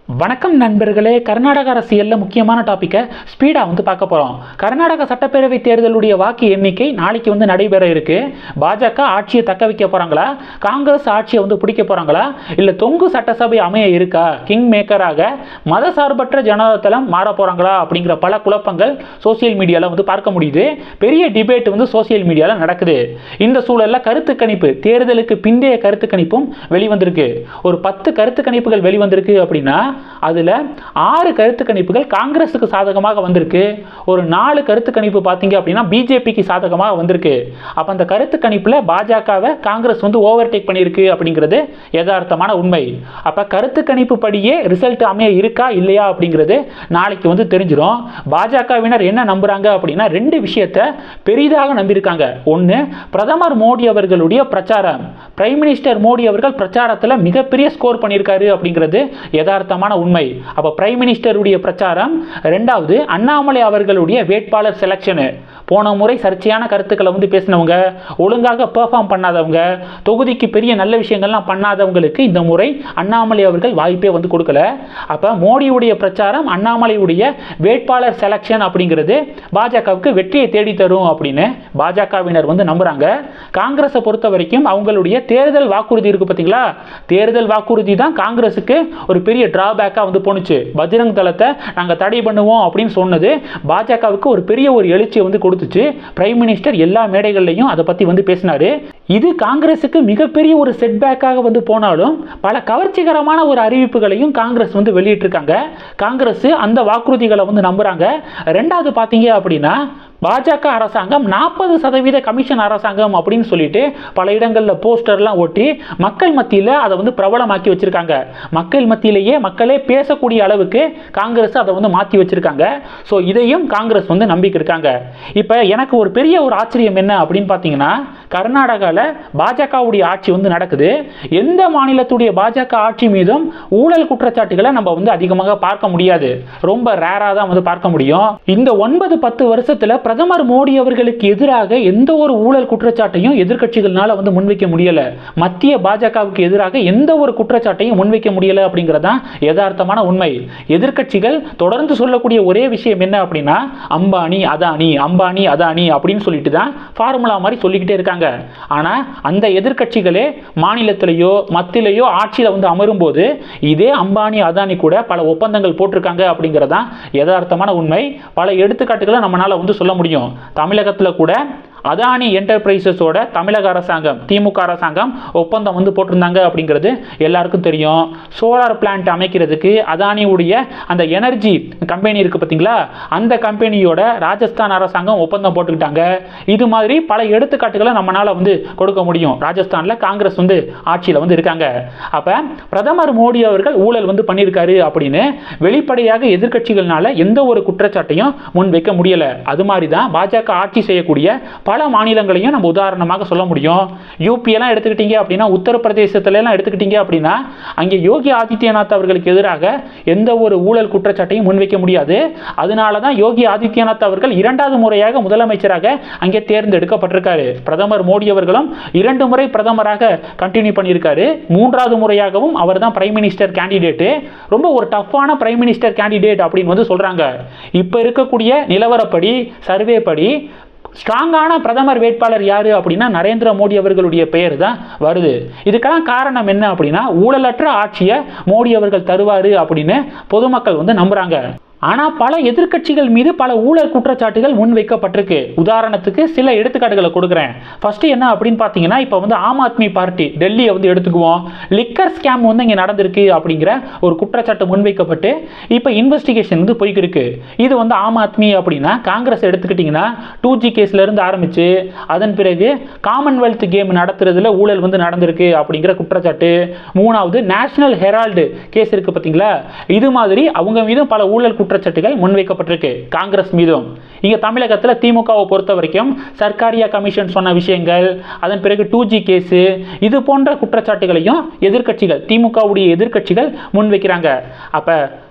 வணக்கம் நண்பர்களே கர்நாடக அரசியலில் முக்கியமான டாப்பிக்கை ஸ்பீடாக வந்து பார்க்க போகிறோம் கர்நாடக சட்டப்பேரவை தேர்தலுடைய வாக்கு எண்ணிக்கை நாளைக்கு வந்து நடைபெற இருக்கு பாஜக ஆட்சியை தக்க வைக்க போகிறாங்களா காங்கிரஸ் ஆட்சியை வந்து பிடிக்க போகிறாங்களா இல்லை தொங்கு சட்டசபை அமைய இருக்கா கிங் மேக்கராக மதசார்பற்ற ஜனதாதளம் மாற போகிறாங்களா அப்படிங்கிற பல குழப்பங்கள் சோசியல் மீடியாவில் வந்து பார்க்க முடியுது பெரிய டிபேட் வந்து சோசியல் மீடியாவில் நடக்குது இந்த சூழலில் கருத்து கணிப்பு தேர்தலுக்கு பிந்தைய கருத்து கணிப்பும் வெளிவந்திருக்கு ஒரு பத்து கருத்து கணிப்புகள் வெளிவந்திருக்கு அப்படின்னா அதில் ஆறு கருத்து கணிப்புகள் காங்கிரஸுக்கு சாதகமாக வந்திருக்கு ஒரு நாலு கருத்து கணிப்பு பார்த்தீங்க அப்படின்னா பிஜேபிக்கு சாதகமாக வந்திருக்கு அப்போ அந்த கருத்து கணிப்பில் பாஜகவை காங்கிரஸ் வந்து ஓவர்டேக் பண்ணியிருக்கு அப்படிங்கிறது யதார்த்தமான உண்மை அப்போ கருத்து கணிப்பு படியே ரிசல்ட் அமைய இருக்கா இல்லையா அப்படிங்கிறது நாளைக்கு வந்து தெரிஞ்சிடும் பாஜகவினர் என்ன நம்புறாங்க அப்படின்னா ரெண்டு விஷயத்தை பெரிதாக நம்பியிருக்காங்க ஒன்று பிரதமர் மோடி அவர்களுடைய பிரச்சாரம் பிரைம் மினிஸ்டர் மோடி அவர்கள் பிரச்சாரத்தில் மிகப்பெரிய ஸ்கோர் பண்ணியிருக்காரு அப்படிங்கிறது யதார்த்தமான உண்மை அப்போ பிரைம் மினிஸ்டருடைய பிரச்சாரம் ரெண்டாவது அண்ணாமலை அவர்களுடைய வேட்பாளர் செலெக்ஷனு போன முறை சர்ச்சையான கருத்துக்களை வந்து பேசினவங்க ஒழுங்காக பெர்ஃபார்ம் பண்ணாதவங்க தொகுதிக்கு பெரிய நல்ல விஷயங்கள்லாம் பண்ணாதவங்களுக்கு இந்த முறை அண்ணாமலை அவர்கள் வாய்ப்பே வந்து கொடுக்கல அப்போ மோடியுடைய பிரச்சாரம் அண்ணாமலையுடைய வேட்பாளர் செலெக்ஷன் அப்படிங்கிறது பாஜகவுக்கு வெற்றியை தேடி தரும் அப்படின்னு பாஜகவினர் வந்து நம்புறாங்க காங்கிரஸை பொறுத்த வரைக்கும் அவங்களுடைய தேர்தல் வாக்குறுதி இருக்கு பார்த்தீங்களா தேர்தல் வாக்குறுதி தான் காங்கிரஸுக்கு ஒரு பெரிய டிராபேக்காக வந்து போணுச்சு பஜ்ரங் தளத்தை நாங்கள் தடை பண்ணுவோம் அப்படின்னு சொன்னது பாஜகவுக்கு ஒரு பெரிய ஒரு எழுச்சியை வந்து கொடுத்துச்சு பிரைம் மினிஸ்டர் எல்லா மேடைகள்லையும் அதை பற்றி வந்து பேசினாரு இது காங்கிரஸுக்கு மிகப்பெரிய ஒரு செட்பேக்காக வந்து போனாலும் பல கவர்ச்சிகரமான ஒரு அறிவிப்புகளையும் காங்கிரஸ் வந்து வெளியிட்டிருக்காங்க காங்கிரஸ் அந்த வாக்குறுதிகளை வந்து நம்புறாங்க ரெண்டாவது பார்த்தீங்க அப்படின்னா பாஜக அரசாங்கம் நாற்பது சதவீத கமிஷன் அரசாங்கம் அப்படின்னு சொல்லிட்டு பல இடங்களில் போஸ்டர்லாம் ஒட்டி மக்கள் மத்தியில் அதை வந்து பிரபலமாக்கி வச்சிருக்காங்க மக்கள் மத்தியிலேயே மக்களே பேசக்கூடிய அளவுக்கு காங்கிரஸ் அதை வந்து மாற்றி வச்சிருக்காங்க ஸோ இதையும் காங்கிரஸ் வந்து நம்பிக்கை இருக்காங்க இப்போ எனக்கு ஒரு பெரிய ஒரு ஆச்சரியம் என்ன அப்படின்னு பார்த்தீங்கன்னா கர்நாடகாவில் பாஜகவுடைய ஆட்சி வந்து நடக்குது எந்த மாநிலத்துடைய பாஜக ஆட்சி மீதும் ஊழல் குற்றச்சாட்டுகளை நம்ம வந்து அதிகமாக பார்க்க முடியாது ரொம்ப ரேராக தான் வந்து பார்க்க முடியும் இந்த ஒன்பது பத்து வருஷத்தில் பிரதமர் மோடி அவர்களுக்கு எதிராக எந்த ஒரு ஊழல் குற்றச்சாட்டையும் எதிர்க்கட்சிகள்னால வந்து முன்வைக்க முடியல மத்திய பாஜகவுக்கு எதிராக எந்த ஒரு குற்றச்சாட்டையும் முன்வைக்க முடியல அப்படிங்கிறதான் யதார்த்தமான உண்மை எதிர்க்கட்சிகள் தொடர்ந்து சொல்லக்கூடிய ஒரே விஷயம் என்ன அப்படின்னா அம்பானி அதானி அம்பானி அதானி அப்படின்னு சொல்லிட்டு தான் ஃபார்முலா மாதிரி சொல்லிக்கிட்டே இருக்காங்க ஆனால் அந்த எதிர்க்கட்சிகளே மாநிலத்திலேயோ மத்தியிலேயோ ஆட்சியில் வந்து அமரும்போது இதே அம்பானி அதானி கூட பல ஒப்பந்தங்கள் போட்டிருக்காங்க அப்படிங்கிறதான் யதார்த்தமான உண்மை பல எடுத்துக்காட்டுகளை நம்மளால வந்து சொல்ல முடியும் தமிழகத்தில் கூட அதானி என்டர்பிரைசஸோட தமிழக அரசாங்கம் திமுக அரசாங்கம் ஒப்பந்தம் வந்து போட்டிருந்தாங்க அப்படிங்கிறது எல்லாருக்கும் தெரியும் சோலார் பிளான்ட் அமைக்கிறதுக்கு அதானியுடைய அந்த எனர்ஜி கம்பெனி இருக்குது பார்த்தீங்களா அந்த கம்பெனியோட ராஜஸ்தான் அரசாங்கம் ஒப்பந்தம் போட்டுக்கிட்டாங்க இது மாதிரி பல எடுத்துக்காட்டுகளை நம்மளால் வந்து கொடுக்க முடியும் ராஜஸ்தானில் காங்கிரஸ் வந்து ஆட்சியில் வந்து இருக்காங்க அப்போ பிரதமர் மோடி அவர்கள் ஊழல் வந்து பண்ணியிருக்காரு அப்படின்னு வெளிப்படையாக எதிர்க்கட்சிகள்னால எந்த ஒரு குற்றச்சாட்டையும் முன் வைக்க முடியலை அது மாதிரி தான் பாஜக ஆட்சி செய்யக்கூடிய பல மாநிலங்களையும் நம்ம உதாரணமாக சொல்ல முடியும் யூபி எல்லாம் எடுத்துக்கிட்டீங்க அப்படின்னா உத்தரப்பிரதேசத்துல எல்லாம் எடுத்துக்கிட்டீங்க அப்படின்னா அங்கே யோகி ஆதித்யநாத் அவர்களுக்கு எதிராக எந்த ஒரு ஊழல் குற்றச்சாட்டையும் முன்வைக்க முடியாது அதனால தான் யோகி ஆதித்யநாத் அவர்கள் இரண்டாவது முறையாக முதலமைச்சராக அங்கே தேர்ந்தெடுக்கப்பட்டிருக்காரு பிரதமர் மோடி அவர்களும் இரண்டு முறை பிரதமராக கண்டினியூ பண்ணியிருக்காரு மூன்றாவது முறையாகவும் அவர் தான் பிரைம் மினிஸ்டர் கேண்டிடேட்டு ரொம்ப ஒரு டஃப்பான பிரைம் மினிஸ்டர் கேண்டிடேட் அப்படின்னு வந்து சொல்கிறாங்க இப்போ இருக்கக்கூடிய நிலவரப்படி சர்வே படி ஸ்ட்ராங்கான பிரதமர் வேட்பாளர் யார் அப்படின்னா நரேந்திர மோடி அவர்களுடைய பெயர் தான் வருது இதுக்கெல்லாம் காரணம் என்ன அப்படின்னா ஊழலற்ற ஆட்சியை மோடி அவர்கள் தருவார் அப்படின்னு பொதுமக்கள் வந்து நம்புகிறாங்க ஆனால் பல எதிர்க்கட்சிகள் மீது பல ஊழல் குற்றச்சாட்டுகள் முன்வைக்கப்பட்டிருக்கு உதாரணத்துக்கு சில எடுத்துக்காட்டுகளை கொடுக்குறேன் ஃபர்ஸ்ட் என்ன அப்படின்னு பார்த்தீங்கன்னா இப்போ வந்து ஆம் ஆத்மி பார்ட்டி டெல்லியை வந்து எடுத்துக்குவோம் லிக்கர் ஸ்கேம் வந்து இங்கே நடந்திருக்கு அப்படிங்கிற ஒரு குற்றச்சாட்டு முன்வைக்கப்பட்டு இப்போ இன்வெஸ்டிகேஷன் வந்து போய்க்கு இருக்கு இது வந்து ஆம் ஆத்மி அப்படின்னா காங்கிரஸ் எடுத்துக்கிட்டிங்கன்னா டூ ஜி கேஸ்லேருந்து ஆரம்பித்து அதன் பிறகு காமன்வெல்த் கேம் நடத்துறதுல ஊழல் வந்து நடந்திருக்கு அப்படிங்கிற குற்றச்சாட்டு மூணாவது நேஷனல் ஹெரால்டு கேஸ் இருக்குது பார்த்தீங்களா இது மாதிரி அவங்க மீதும் பல ஊழல் குற்றச்சாட்டுகள் முன்வைக்கப்பட்டிருக்கு காங்கிரஸ் மீதும் இங்கே தமிழகத்தில் திமுகவை பொறுத்த வரைக்கும் சர்க்காரியா கமிஷன் சொன்ன விஷயங்கள் அதன் பிறகு டூ ஜி கேஸு இது போன்ற குற்றச்சாட்டுகளையும் எதிர்க்கட்சிகள் திமுகவுடைய எதிர்க்கட்சிகள் முன்வைக்கிறாங்க அப்போ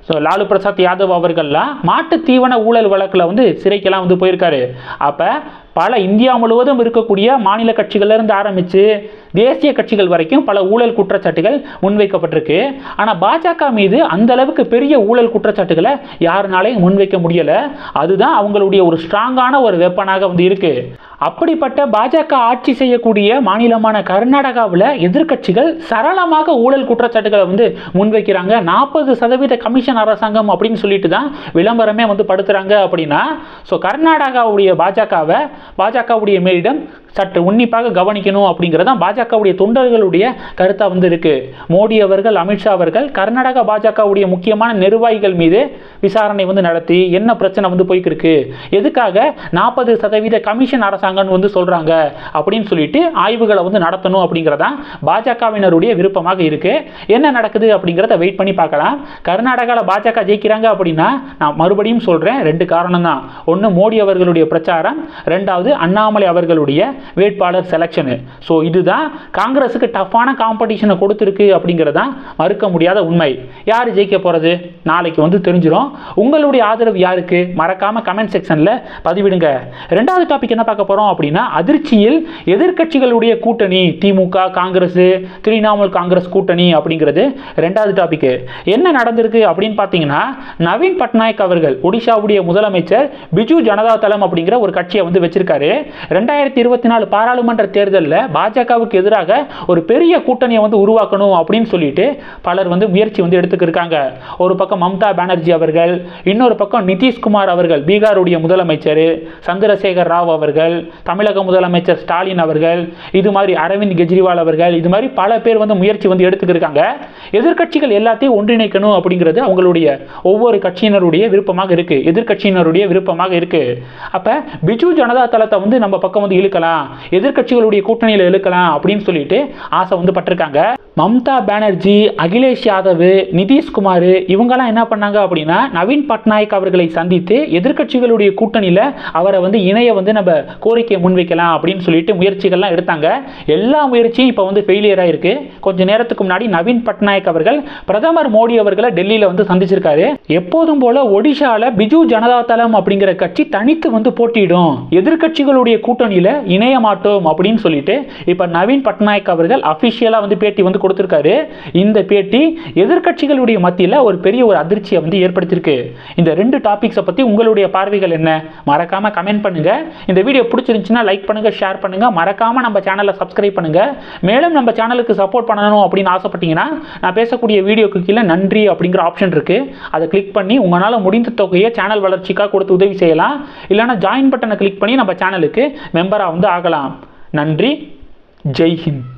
ஸோ லாலு பிரசாத் யாதவ் அவர்கள்லாம் மாட்டு தீவன ஊழல் வழக்கில் வந்து சிறைக்கெல்லாம் வந்து போயிருக்காரு அப்போ பல இந்தியா முழுவதும் இருக்கக்கூடிய மாநில கட்சிகள்ல இருந்து ஆரம்பித்து தேசிய கட்சிகள் வரைக்கும் பல ஊழல் குற்றச்சாட்டுகள் முன்வைக்கப்பட்டிருக்கு ஆனால் பாஜக மீது அந்த அளவுக்கு பெரிய ஊழல் குற்றச்சாட்டுகளை யாருனாலையும் முன்வைக்க முடியலை அதுதான் அவங்களுடைய ஒரு ஸ்ட்ராங்கான ஒரு வெப்பனாக வந்து இருக்கு அப்படிப்பட்ட பாஜக ஆட்சி செய்யக்கூடிய மாநிலமான கர்நாடகாவில் எதிர்க்கட்சிகள் சரளமாக ஊழல் குற்றச்சாட்டுகளை வந்து முன்வைக்கிறாங்க நாற்பது சதவீத கமிஷன் அரசாங்கம் அப்படின்னு சொல்லிட்டு தான் விளம்பரமே வந்து படுத்துறாங்க அப்படின்னா ஸோ கர்நாடகாவுடைய பாஜகவை பாஜகவுடைய மேலிடம் சற்று உன்னிப்பாக கவனிக்கணும் அப்படிங்கிறது தான் பாஜகவுடைய தொண்டர்களுடைய கருத்தாக வந்து இருக்கு மோடி அவர்கள் அமித்ஷா அவர்கள் கர்நாடகா பாஜகவுடைய முக்கியமான நிர்வாகிகள் மீது விசாரணை வந்து நடத்தி என்ன பிரச்சனை வந்து போய்க்கு இருக்கு எதுக்காக நாற்பது சதவீத கமிஷன் அரசாங்கம்னு வந்து சொல்றாங்க அப்படின்னு சொல்லிட்டு ஆய்வுகளை வந்து நடத்தணும் அப்படிங்கிறதான் பாஜகவினருடைய விருப்பமாக இருக்கு என்ன நடக்குது அப்படிங்கிறத வெயிட் பண்ணி பார்க்கலாம் கர்நாடகாவில் பாஜக ஜெயிக்கிறாங்க அப்படின்னா நான் மறுபடியும் சொல்றேன் ரெண்டு காரணம் தான் ஒன்று மோடி அவர்களுடைய பிரச்சாரம் ரெண்டாவது அண்ணாமலை அவர்களுடைய வேட்பாளர் செலெக்ஷனு ஸோ இதுதான் காங்கிரஸுக்கு டஃப்பான காம்படிஷனை கொடுத்துருக்கு அப்படிங்கிறதான் மறுக்க முடியாத உண்மை யார் ஜெயிக்க போகிறது நாளைக்கு வந்து தெரிஞ்சிடும் உங்களுடைய ஆதரவு யாருக்கு மறக்காம கமெண்ட் செக்ஷனில் பதிவிடுங்க ரெண்டாவது டாபிக் என்ன பார்க்க போகிறோம் அப்படின்னா அதிர்ச்சியில் எதிர்க்கட்சிகளுடைய கூட்டணி திமுக காங்கிரஸ் திரிணாமுல் காங்கிரஸ் கூட்டணி அப்படிங்கிறது ரெண்டாவது டாபிக் என்ன நடந்திருக்கு அப்படின்னு பார்த்தீங்கன்னா நவீன் பட்நாயக் அவர்கள் ஒடிஷாவுடைய முதலமைச்சர் பிஜு ஜனதா தளம் அப்படிங்கிற ஒரு கட்சியை வந்து வச்சிருக்காரு ரெண்டாயிரத்தி இருபத்தி நாலு பாராளுமன்ற தேர்தலில் பாஜகவுக்கு எதிராக ஒரு பெரிய கூட்டணியை வந்து உருவாக்கணும் அப்படின்னு சொல்லிட்டு பலர் வந்து முயற்சி வந்து எடுத்துக்கிருக்காங்க ஒரு பக்கம் மம்தா பானர்ஜி அவர்கள் இன்னொரு பக்கம் நிதிஷ்குமார் அவர்கள் பீகாருடைய முதலமைச்சர் சந்திரசேகர் ராவ் அவர்கள் தமிழக முதலமைச்சர் ஸ்டாலின் அவர்கள் இது மாதிரி அரவிந்த் கெஜ்ரிவால் அவர்கள் இது மாதிரி பல பேர் வந்து முயற்சி வந்து எடுத்துக்கிருக்காங்க எதிர்க்கட்சிகள் எல்லாத்தையும் ஒன்றிணைக்கணும் அப்படிங்கிறது அவங்களுடைய ஒவ்வொரு கட்சியினருடைய விருப்பமாக இருக்கு எதிர்க்கட்சியினருடைய விருப்பமாக இருக்கு அப்ப பிஜு ஜனதா தளத்தை வந்து நம்ம பக்கம் வந்து இழுக்கலாம் எதிர்க்கட்சிகளுடைய கூட்டணியில் இழுக்கலாம் அப்படின்னு சொல்லிட்டு ஆசை வந்து பட்டிருக்காங்க மம்தா பானர்ஜி அகிலேஷ் யாதவ் நிதிஷ்குமார் இவங்கெல்லாம் என்ன பண்ணாங்க அப்படின்னா நவீன் பட்நாயக் அவர்களை சந்தித்து எதிர்க்கட்சிகளுடைய கூட்டணியில் அவரை வந்து இணைய வந்து நம்ம கோரிக்கையை முன்வைக்கலாம் அப்படின்னு சொல்லிட்டு முயற்சிகள்லாம் எடுத்தாங்க எல்லா முயற்சியும் இப்போ வந்து ஃபெயிலியர் ஆயிருக்கு கொஞ்ச நேரத்துக்கு முன்னாடி நவீன் பட்நாயக் அவர்கள் பிரதமர் மோடி அவர்களை டெல்லியில் வந்து சந்திச்சிருக்காரு எப்போதும் போல ஒடிஷாவில் பிஜு ஜனதா தளம் அப்படிங்கிற கட்சி தனித்து வந்து போட்டியிடும் எதிர்க்கட்சிகளுடைய கூட்டணியில் இணைய மாட்டோம் அப்படின்னு சொல்லிட்டு இப்போ நவீன் பட்நாயக் அவர்கள் அஃபிஷியலாக வந்து பேட்டி வந்து கொடுத்துருக்காரு இந்த பேட்டி எதிர்க்கட்சிகளுடைய மத்தியில் ஒரு பெரிய ஒரு அதிர்ச்சியை வந்து ஏற்படுத்தியிருக்கு இந்த ரெண்டு டாபிக்ஸை பற்றி உங்களுடைய பார்வைகள் என்ன மறக்காம கமெண்ட் பண்ணுங்க இந்த வீடியோ பிடிச்சிருந்துச்சுன்னா லைக் பண்ணுங்க ஷேர் பண்ணுங்க மறக்காம நம்ம சேனலை சப்ஸ்கிரைப் பண்ணுங்க மேலும் நம்ம சேனலுக்கு சப்போர்ட் பண்ணணும் அப்படின்னு ஆசைப்பட்டீங்கன்னா நான் பேசக்கூடிய வீடியோக்கு கீழே நன்றி அப்படிங்கிற ஆப்ஷன் இருக்கு அதை கிளிக் பண்ணி உங்களால் முடிந்த தொகையை சேனல் வளர்ச்சிக்காக கொடுத்து உதவி செய்யலாம் இல்லைன்னா ஜாயின் பட்டனை கிளிக் பண்ணி நம்ம சேனலுக்கு மெம்பராக வந்து ஆகலாம் நன்றி ஜெய் ஹிந்த்